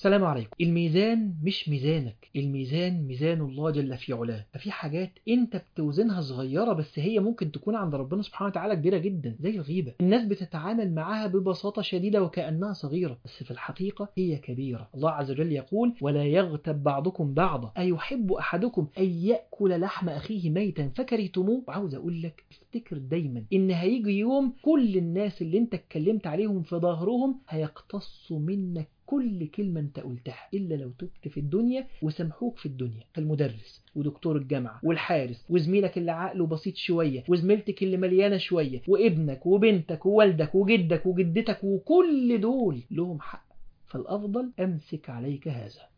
السلام عليكم الميزان مش ميزانك الميزان ميزان الله جل في علاه ففي حاجات انت بتوزنها صغيرة بس هي ممكن تكون عند ربنا سبحانه وتعالى كبيرة جدا زي الغيبة الناس بتتعامل معاها ببساطة شديدة وكأنها صغيرة بس في الحقيقة هي كبيرة الله عز وجل يقول ولا يغتب بعضكم بعضا أيحب أحدكم أن يأكل لحم أخيه ميتا فكرهتموه وعاوز أقول لك افتكر دايما إن هيجي يوم كل الناس اللي انت اتكلمت عليهم في ظهرهم هيقتصوا منك كل كلمة انت قلتها إلا لو تبت في الدنيا وسامحوك في الدنيا المدرس ودكتور الجامعة والحارس وزميلك اللي عقله بسيط شوية وزميلتك اللي مليانة شوية وابنك وبنتك ووالدك وجدك وجدتك وكل دول لهم حق فالأفضل أمسك عليك هذا